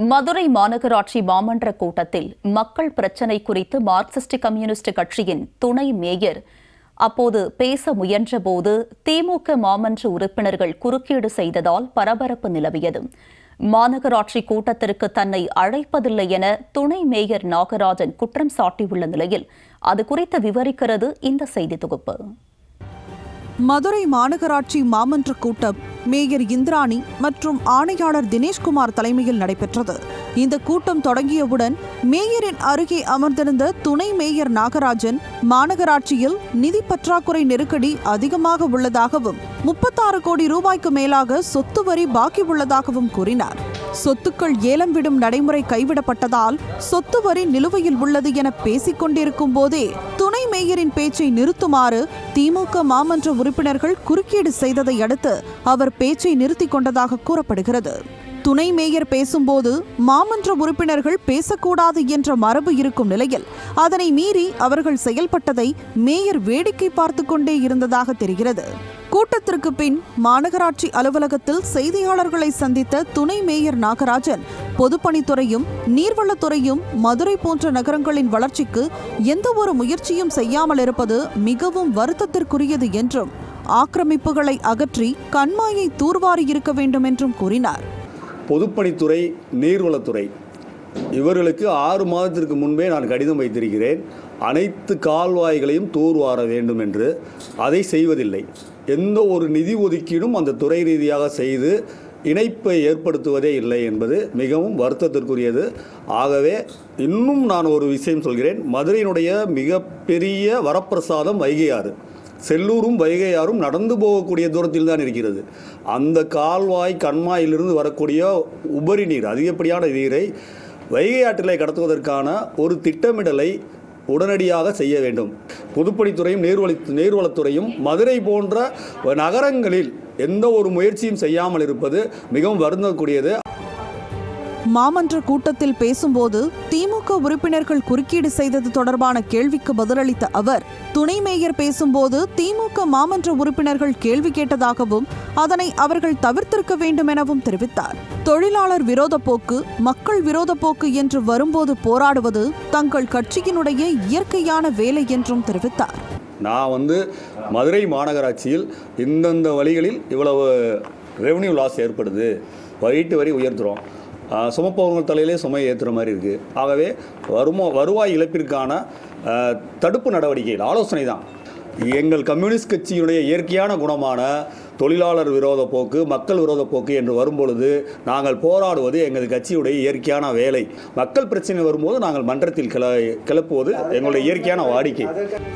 மதுரை மாநகராட்சி மாமன்ற கூட்டத்தில் மக்கள் பிரச்சினை குறித்து மார்க்சிஸ்ட் கம்யூனிஸ்ட் கட்சியின் துணை மேயர் அப்போது பேச முயன்றபோது திமுக மாமன்ற உறுப்பினர்கள் குறுக்கீடு செய்ததால் பரபரப்பு நிலவியது மாநகராட்சி கூட்டத்திற்கு தன்னை அழைப்பதில்லை என துணை மேயர் நாகராஜன் குற்றம் சாட்டியுள்ள நிலையில் அது குறித்து விவரிக்கிறது இந்த செய்தி தொகுப்பு மதுரை மாநகராட்சி மாமன்ற கூட்டம் மேயர் இந்திராணி மற்றும் ஆணையாளர் தினேஷ்குமார் தலைமையில் நடைபெற்றது இந்த கூட்டம் தொடங்கியவுடன் மேயரின் அருகே அமர்ந்திருந்த துணை மேயர் நாகராஜன் மாநகராட்சியில் நிதி பற்றாக்குறை நெருக்கடி அதிகமாக உள்ளதாகவும் முப்பத்தாறு கோடி ரூபாய்க்கு மேலாக சொத்து வரி பாக்கி உள்ளதாகவும் கூறினார் சொத்துக்கள் ஏலம் விடும் நடைமுறை கைவிடப்பட்டதால் சொத்து வரி நிலுவையில் உள்ளது என பேசிக் கொண்டிருக்கும் போதே துணை மேயரின் பேச்சை நிறுத்துமாறு திமுக மாமன்ற உறுப்பினர்கள் குறுக்கீடு செய்ததை அடுத்து அவர் பேச்சை நிறுத்திக் கொண்டதாக கூறப்படுகிறது துணை மேயர் பேசும்போது மாமன்ற உறுப்பினர்கள் பேசக்கூடாது என்ற மரபு இருக்கும் நிலையில் அதனை மீறி அவர்கள் செயல்பட்டதை மேயர் வேடிக்கை பார்த்து கொண்டே இருந்ததாக தெரிகிறது கூட்டத்திற்கு பின் மாநகராட்சி அலுவலகத்தில் செய்தியாளர்களை சந்தித்த துணை மேயர் நாகராஜன் பொதுப்பணித்துறையும் நீர்வளத்துறையும் மதுரை போன்ற நகரங்களின் வளர்ச்சிக்கு எந்த ஒரு முயற்சியும் செய்யாமல் இருப்பது மிகவும் வருத்தத்திற்குரியது என்றும் ஆக்கிரமிப்புகளை அகற்றி கண்மாயை தூர்வாரி இருக்க வேண்டும் என்றும் கூறினார் பொதுப்பணித்துறை நீர்வளத்துறை இவர்களுக்கு ஆறு மாதத்திற்கு முன்பே நான் கடிதம் வைத்திருக்கிறேன் அனைத்து கால்வாய்களையும் தூர்வார வேண்டும் என்று அதை செய்வதில்லை எந்த ஒரு நிதி ஒதுக்கீடும் அந்த துறை ரீதியாக செய்து இணைப்பை ஏற்படுத்துவதே இல்லை என்பது மிகவும் வருத்தத்திற்குரியது ஆகவே இன்னும் நான் ஒரு விஷயம் சொல்கிறேன் மதுரையினுடைய மிகப்பெரிய வரப்பிரசாதம் வைகை ஆறு செல்லூரும் வைகையாரும் நடந்து போகக்கூடிய தூரத்தில் தான் இருக்கிறது அந்த கால்வாய் கண்மாயிலிருந்து வரக்கூடிய உபரி நீர் அதிகப்படியான நீரை வைகை ஆற்றிலே கடத்துவதற்கான ஒரு திட்டமிடலை உடனடியாக செய்ய வேண்டும் பொதுப்பணித்துறையும் நீர்வளி நீர்வளத்துறையும் மதுரை போன்ற நகரங்களில் எந்த ஒரு முயற்சியும் செய்யாமல் இருப்பது மிகவும் வருந்தக்கூடியது மாமன்ற கூட்டத்தில் பேசும்போது திமுக உறுப்பினர்கள் குறுக்கீடு செய்தது தொடர்பான கேள்விக்கு பதிலளித்த அவர் துணை மேயர் பேசும்போது திமுக மாமன்ற உறுப்பினர்கள் கேள்வி கேட்டதாகவும் அதனை அவர்கள் தவிர்த்திருக்க வேண்டும் எனவும் தெரிவித்தார் தொழிலாளர் விரோத போக்கு மக்கள் விரோத போக்கு என்று வரும்போது போராடுவது தங்கள் கட்சியினுடைய இயற்கையான வேலை என்றும் தெரிவித்தார் நான் வந்து மதுரை மாநகராட்சியில் இந்தந்த வழிகளில் இவ்வளவு ரெவன்யூ லாஸ் ஏற்படுது வீட்டு வரி உயர்த்துறோம் ஆஹ் சுமப்பவங்க தலையிலே சுமை ஏற்றுற மாதிரி இருக்குது ஆகவே வருமா வருவாய் இழப்பிற்கான ஆஹ், தடுப்பு நடவடிக்கைகள் ஆலோசனை தான் எங்கள் கம்யூனிஸ்ட் கட்சியினுடைய இயற்கையான குணமான தொழிலாளர் விரோத போக்கு மக்கள் விரோத போக்கு என்று வரும்பொழுது நாங்கள் போராடுவது எங்கள் கட்சியுடைய இயற்கையான வேலை மக்கள் பிரச்சனை வரும்போது நாங்கள் மன்றத்தில் கிள கிளப்புவது எங்களுடைய இயற்கையான வாடிக்கை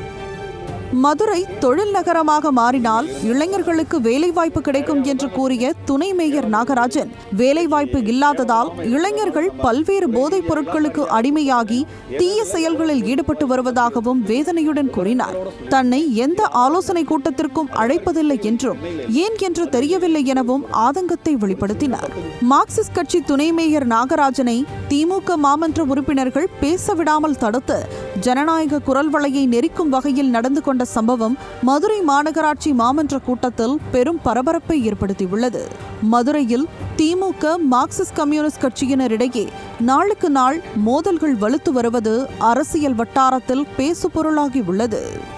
மதுரை தொழில் நகரமாக மாறினால் இளைஞர்களுக்கு வேலைவாய்ப்பு கிடைக்கும் என்று கூறிய துணை மேயர் நாகராஜன் வேலைவாய்ப்பு இல்லாததால் இளைஞர்கள் பல்வேறு போதைப் பொருட்களுக்கு அடிமையாகி தீய செயல்களில் ஈடுபட்டு வருவதாகவும் வேதனையுடன் கூறினார் தன்னை எந்த ஆலோசனை கூட்டத்திற்கும் அழைப்பதில்லை என்றும் ஏன் என்று தெரியவில்லை எனவும் ஆதங்கத்தை வெளிப்படுத்தினார் மார்க்சிஸ்ட் கட்சி துணை மேயர் நாகராஜனை திமுக மாமன்ற உறுப்பினர்கள் பேச விடாமல் தடுத்து ஜனநாயக குரல் வளையை நெரிக்கும் வகையில் நடந்து கொண்ட சம்பவம் மதுரை மாநகராட்சி மாமன்ற கூட்டத்தில் பெரும் பரபரப்பை ஏற்படுத்தியுள்ளது மதுரையில் திமுக மார்க்சிஸ்ட் கம்யூனிஸ்ட் கட்சியினரிடையே நாளுக்கு நாள் மோதல்கள் வலுத்து வருவது அரசியல் வட்டாரத்தில் பேசுபொருளாகி உள்ளது